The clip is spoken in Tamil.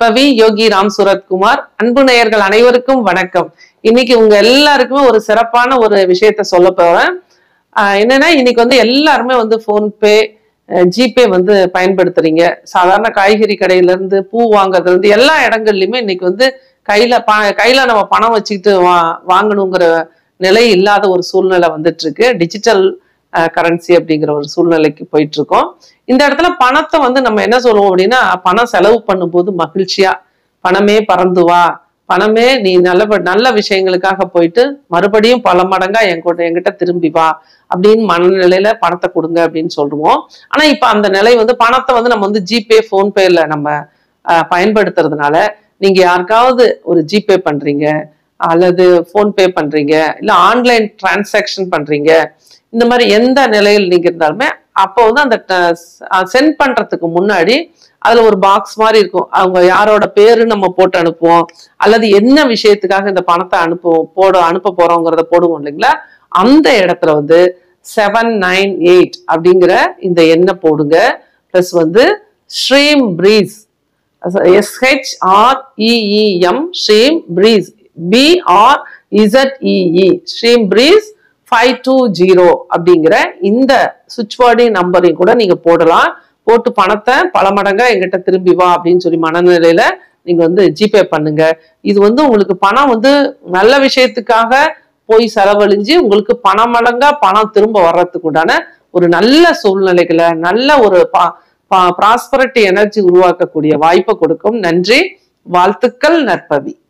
நற்பவி யோகி ராம் சுரத்குமார் அன்பு நேயர்கள் அனைவருக்கும் வணக்கம் இன்னைக்கு உங்க எல்லாருக்குமே ஒரு சிறப்பான ஒரு விஷயத்த சொல்ல போறேன் ஆஹ் என்னன்னா இன்னைக்கு வந்து எல்லாருமே வந்து ஃபோன்பே ஜிபே வந்து பயன்படுத்துறீங்க சாதாரண காய்கறி கடையில இருந்து பூ வாங்குறதுல இருந்து எல்லா இடங்கள்லயுமே இன்னைக்கு வந்து கையில ப கையில நம்ம பணம் வச்சுக்கிட்டு வா வாங்கணுங்கிற நிலை இல்லாத ஒரு சூழ்நிலை வந்துட்டு இருக்கு டிஜிட்டல் கரன்சி அப்படிங்கிற ஒரு சூழ்நிலைக்கு போயிட்டு இருக்கோம் இந்த இடத்துல பணத்தை வந்து நம்ம என்ன சொல்லுவோம் அப்படின்னா பணம் செலவு பண்ணும்போது மகிழ்ச்சியா பணமே பறந்து வா பணமே நீ நல்ல நல்ல விஷயங்களுக்காக போயிட்டு மறுபடியும் பல மடங்கா என்கிட்ட என்கிட்ட திரும்பி வா அப்படின்னு மனநிலையில பணத்தை கொடுங்க அப்படின்னு சொல்லுவோம் ஆனா இப்ப அந்த நிலை வந்து பணத்தை வந்து நம்ம வந்து ஜிபே போன்பேல நம்ம அஹ், பயன்படுத்துறதுனால நீங்க யாருக்காவது ஒரு ஜிபே பண்றீங்க அல்லது ஃபோன்பே பண்றீங்க இல்ல ஆன்லைன் டிரான்சாக்ஷன் பண்றீங்க இந்த மாதிரி எந்த நிலையில் நீங்க இருந்தாலுமே அப்போ வந்து அந்த சென்ட் பண்றதுக்கு முன்னாடி அதுல ஒரு பாக்ஸ் மாதிரி இருக்கும் அவங்க யாரோட பேரு நம்ம போட்டு அனுப்புவோம் அல்லது என்ன விஷயத்துக்காக இந்த பணத்தை அனுப்புவோம் போட அனுப்ப போறோங்கிறத போடுவோம் இல்லைங்களா அந்த இடத்துல வந்து செவன் நைன் எயிட் அப்படிங்கிற இந்த எண்ணை போடுங்க ப்ளஸ் வந்து stream breeze S H R E E M stream breeze B R Z E E stream breeze five two zero அப்படிங்கிற இந்த சுவிட்ச் வேர்டையும் நம்பரையும் கூட நீங்க போடலாம் போட்டு பணத்தை பல மடங்கா எங்கிட்ட திரும்பி வா அப்படின்னு சொல்லி மனநிலையில நீங்க வந்து ஜிபே பண்ணுங்க இது வந்து உங்களுக்கு பணம் வந்து நல்ல விஷயத்துக்காக போய் செலவழிஞ்சு உங்களுக்கு பண மடங்கா பணம் திரும்ப வர்றதுக்கு உண்டான ஒரு நல்ல சூழ்நிலைகளை நல்ல ஒரு ப்ராஸ்பரிட்டி எனர்ஜி உருவாக்கக்கூடிய வாய்ப்பை கொடுக்கும் நன்றி வாழ்த்துக்கள் நற்பவி